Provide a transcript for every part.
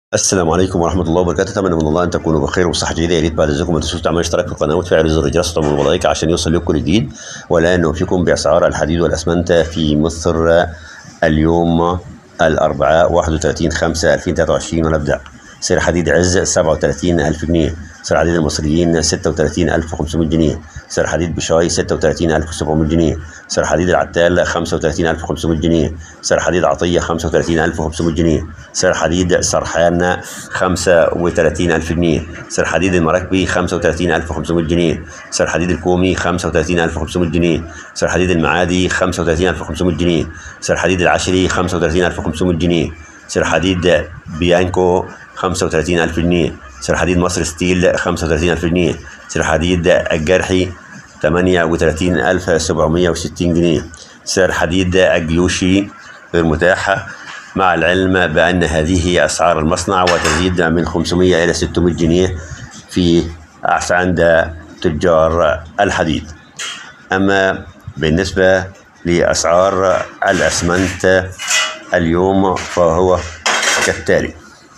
السلام عليكم ورحمة الله وبركاته أتمنى من الله أن تكونوا بخير وصحة جيدة يا ريت بعد إذنكم ما تنسوش تعملوا اشتراك في القناة وتفعلوا زر الجرس وتعملوا الملايك عشان يوصل لكم الجديد والآن نوفيكم بأسعار الحديد والأسمنت في مصر اليوم الأربعاء 31 5 2023 ونبدأ سعر حديد عز 37000 جنيه سعر حديد المصريين 36500 جنيه سعر حديد بشاي 36700 جنيه سعر حديد العتال 35500 جنيه سعر حديد عطية 35500 جنيه سعر حديد سرحان 35000 جنيه سعر حديد المراكبي 35500 جنيه سعر حديد الكومي 35500 جنيه سعر حديد المعادي 35500 جنيه سعر حديد العشري 35500 جنيه سعر حديد بيانكو 35000 جنيه سعر حديد مصر ستيل 35000 جنيه سعر حديد الجرحي 38760 جنيه سعر حديد الجيوشي غير متاحة مع العلم بأن هذه أسعار المصنع وتزيد من 500 إلى 600 جنيه في عند تجار الحديد أما بالنسبة لأسعار الأسمنت اليوم فهو كالتالي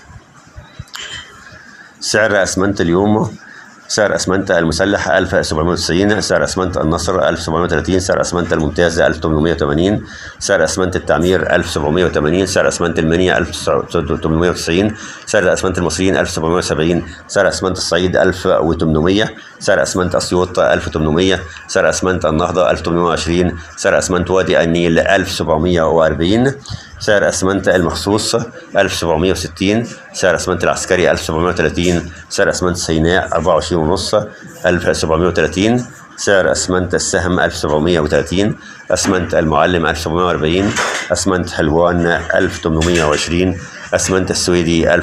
سعر أسمنت اليوم سعر أسمنت المسلح 1790 سعر أسمنت النصر 1730 سعر أسمنت الممتاز 1880 سعر أسمنت التعمير 1780 سعر أسمنت المنيا 1890 سعر أسمنت المصريين 1770 سعر أسمنت الصعيد 1800 سعر أسمنت أسيوط 1800 سعر أسمنت النهضة 1820 سعر أسمنت وادي النيل 1740 سعر أسمنت المخصوص 1760 سعر أسمنت العسكري 1730 سعر أسمنت سيناء 24 ونص 1730 سعر أسمنت السهم 1730 أسمنت المعلم 1740 أسمنت حلوان 1820 أسمنت السويدي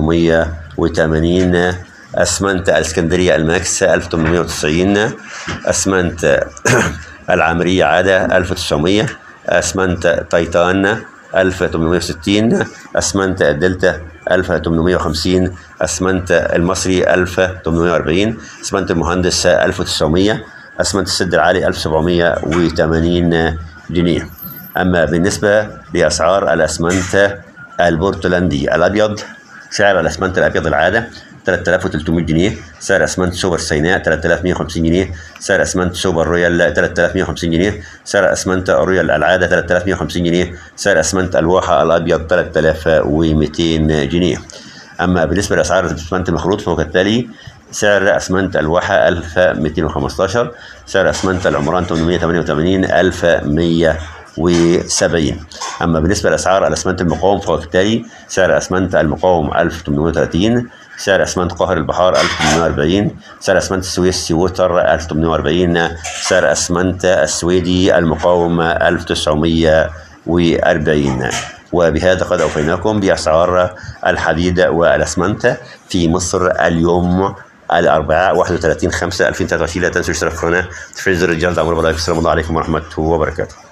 1880 أسمنت الإسكندرية الماكس 1890 أسمنت العامرية عادة 1900 أسمنت تايتان 1860 أسمنت الدلتا 1850 أسمنت المصري 1840 أسمنت المهندس 1900 أسمنت السد العالي 1780 جنيه أما بالنسبة لأسعار الأسمنت البرتلاندي الأبيض سعر الأسمنت الأبيض العادة 3300 جنيه سعر اسمنت سوبر سيناء 3150 جنيه سعر اسمنت سوبر رويال 3150 جنيه سعر اسمنت رويال العاده 3150 جنيه سعر اسمنت الواحه الابيض 3200 جنيه اما بالنسبه لاسعار الاسمنت المخلوط فهو كالتالي سعر اسمنت الواحه 1215 سعر اسمنت العمران 888 1100 و70 اما بالنسبه لاسعار الاسمنت المقاوم فهو كالتالي سعر اسمنت المقاوم 1830 سعر اسمنت قاهر البحار 1840 سعر اسمنت السويسي ووتر 1840 سعر اسمنت السويدي المقاوم 1940 وبهذا قد اوفيناكم باسعار الحديد والاسمنت في مصر اليوم الاربعاء 31 5 2023 لا تنسوا الاشتراك في القناه تفعيل زر الجرس امر بالله السلام عليكم ورحمه الله وبركاته